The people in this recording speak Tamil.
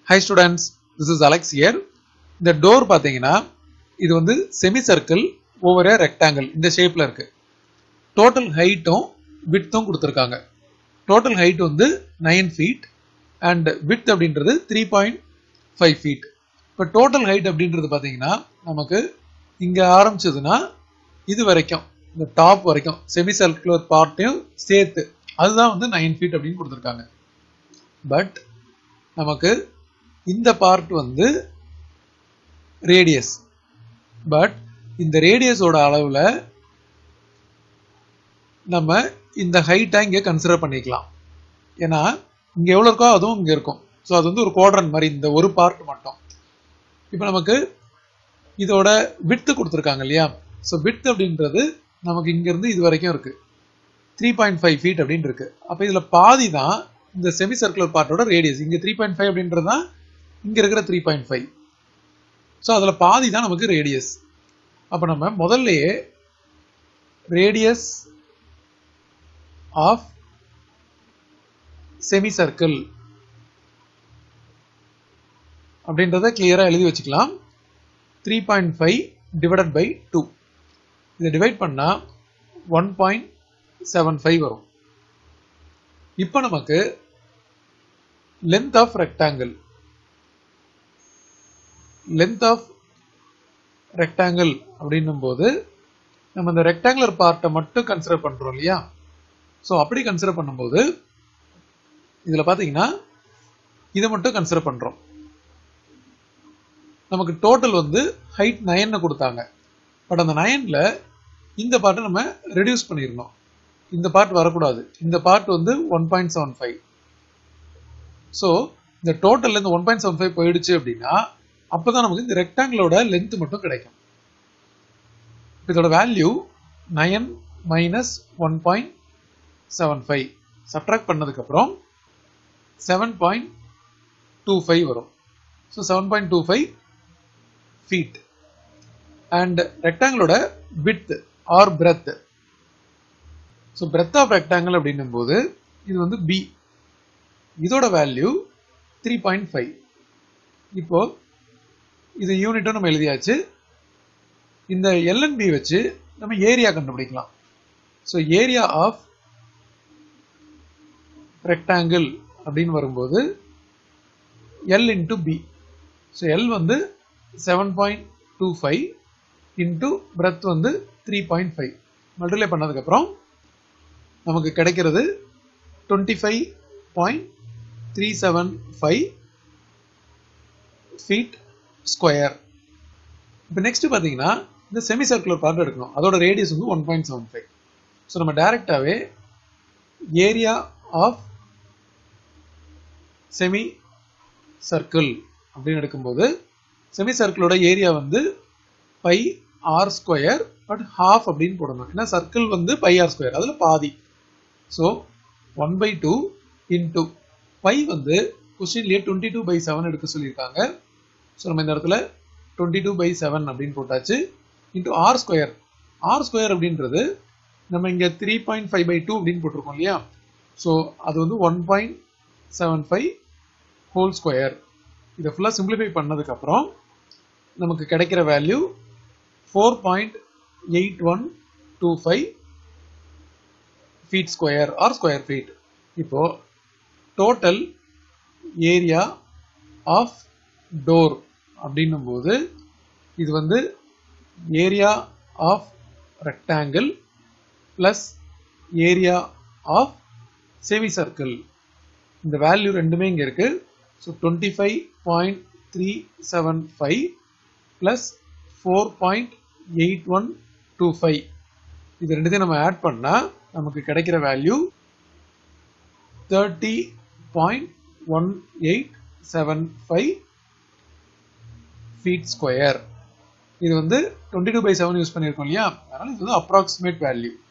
high students this is Alex here இந்த டோர் பார்த்தீங்கன்னா இது வந்து செமி சர்க்கிள் ஓவர் ரெக்டாங்கிள் இந்த ஷேப்பில் இருக்கு டோட்டல் ஹைட்டும் விட்த்தும் கொடுத்துருக்காங்க டோட்டல் ஹைட் வந்து நைன் ஃபீட் அண்ட் வித் அப்படின்றது த்ரீ பாயிண்ட் ஃபைவ் ஃபீட் இப்போ டோட்டல் ஹைட் அப்படின்றது பார்த்தீங்கன்னா நமக்கு இங்கே ஆரம்பிச்சதுன்னா இது வரைக்கும் இந்த டாப் வரைக்கும் செமி சர்க்குலர் பார்ட்டையும் சேர்த்து அதுதான் வந்து நைன் ஃபீட் அப்படின்னு கொடுத்துருக்காங்க பட் நமக்கு இந்த பார்ட் வந்து ரேடியஸ் பட் இந்த ரேடியஸோட அளவில் நம்ம இந்த ஹைட்டை இங்கே கன்சிடர் பண்ணிக்கலாம் ஏன்னா இங்கே எவ்வளோ இருக்கோ அதுவும் இங்கே இருக்கும் ஸோ அது வந்து ஒரு குவாட்ரன் மாதிரி இந்த ஒரு பார்ட் மட்டும் இப்போ நமக்கு இதோட விட்டு கொடுத்துருக்காங்க இல்லையா ஸோ வித் அப்படின்றது நமக்கு இங்கேருந்து இது வரைக்கும் இருக்கு த்ரீ பாயிண்ட் ஃபைவ் ஃபீட் அப்படின்னு இருக்கு அப்போ இதில் பாதி தான் இந்த செமி சர்க்குலர் பார்ட்டோட ரேடியஸ் இங்கே த்ரீ பாயிண்ட் ஃபைவ் அப்படின்றது தான் இங்கே இருக்கிற த்ரீ பாயிண்ட் ஃபைவ் ஸோ அதில் பாதி தான் நமக்கு ரேடியஸ் அப்போ நம்ம முதல்லயே ரேடியஸ் ஆஃப் செமி சர்க்கிள் அப்படின்றத கிளியராக எழுதி வச்சுக்கலாம் three point five divided by two இதை டிவைட் பண்ணால் ஒன் பாயிண்ட் செவன் ஃபைவ் வரும் இப்போ நமக்கு length of rectangle length of rectangle அப்படின்னும் போது நம்ம இந்த ரெக்டாங்குலர் பார்ட்டை மட்டும் கன்சிடர் பண்ணுறோம் இல்லையா ஸோ அப்படி கன்சிடர் பண்ணும்போது இதில் பார்த்தீங்கன்னா இதை மட்டும் கன்சிடர் பண்ணுறோம் நமக்கு டோட்டல் வந்து ஹைட் நயன்னு கொடுத்தாங்க பட் அந்த நயனில் இந்த பார்ட்டை நம்ம ரெடியூஸ் பண்ணிடணும் இந்த பார்ட் வரக்கூடாது இந்த பார்ட் வந்து one point seven five so இந்த டோட்டலில் இந்த ஒன் பாயிண்ட் செவன் ஃபைவ் போயிடுச்சு அப்படின்னா அப்போ தான் நமக்கு இந்த ரெக்டாங்கிளோட லென்த் மட்டும் கிடைக்கும் இதோட value nine minus one point seven five subtract பண்ணதுக்கப்புறம் செவன் பாயிண்ட் டூ ஃபைவ் வரும் so seven point two five feet and ரெக்டாங்கிளோட width or breadth so breadth of rectangle அப்படின்னும் போது இது வந்து பி இதோட வேல்யூ த்ரீ பாயிண்ட் ஃபைவ் இப்போ இது யூனிட்டும் நம்ம எழுதியாச்சு இந்த எல்என்பி வச்சு நம்ம ஏரியா கண்டுபிடிக்கலாம் ஸோ ஏரியா ஆஃப் ரெக்டாங்கிள் அப்படின்னு வரும்போது L into B so L வந்து seven point two five into breadth வந்து த்ரீ பாயிண்ட் ஃபைவ் மல்டிப்ளை பண்ணதுக்கப்புறம் நமக்கு கிடைக்கிறது twenty five point three seven five feet square இப்போ நெக்ஸ்ட் பார்த்தீங்கன்னா இந்த செமி சர்க்குலர் பார்ட் எடுக்கணும் அதோட ரேடியஸ் வந்து one point seven five so நம்ம டைரெக்டாகவே ஏரியா ஆஃப் செமி சர்க்கிள் அப்படின்னு எடுக்கும்போது செமி சர்க்கிளோட ஏரியா வந்து pi R square but half அப்படின்னு போடணும் ஏன்னா சர்க்கிள் வந்து பை ஆர் ஸ்கொயர் அதில் பாதி so one by two into pi வந்து கொஸ்டின்லேயே டுவெண்ட்டி டூ பை செவன் எடுக்க சொல்லியிருக்காங்க ஸோ நம்ம இந்த இடத்துல டுவெண்ட்டி டூ பை செவன் அப்படின்னு போட்டாச்சு into R square R square அப்படின்றது நம்ம இங்கே three point five by two அப்படின்னு போட்டிருக்கோம் இல்லையா ஸோ அது வந்து one point seven five whole square இதை ஃபுல்லாக சிம்பிளிஃபை பண்ணதுக்கப்புறம் நமக்கு கிடைக்கிற value four point eight one two five feet square R square feet இப்போ டோட்டல் ஏரியா ஆஃப் டோர் அப்படின்னும் போது இது வந்து area of rectangle plus area of semi circle இந்த வேல்யூ ரெண்டுமே இங்கே இருக்கு so twenty five point three seven five plus four point eight one two five இது ரெண்டுத்தையும் நம்ம ஆட் பண்ணால் நமக்கு கிடைக்கிற value thirty point one eight seven five feet square இது வந்து twenty two by seven use பண்ணியிருக்கோம் இல்லையா அதனால இது வந்து அப்ராக்சிமேட் வேல்யூ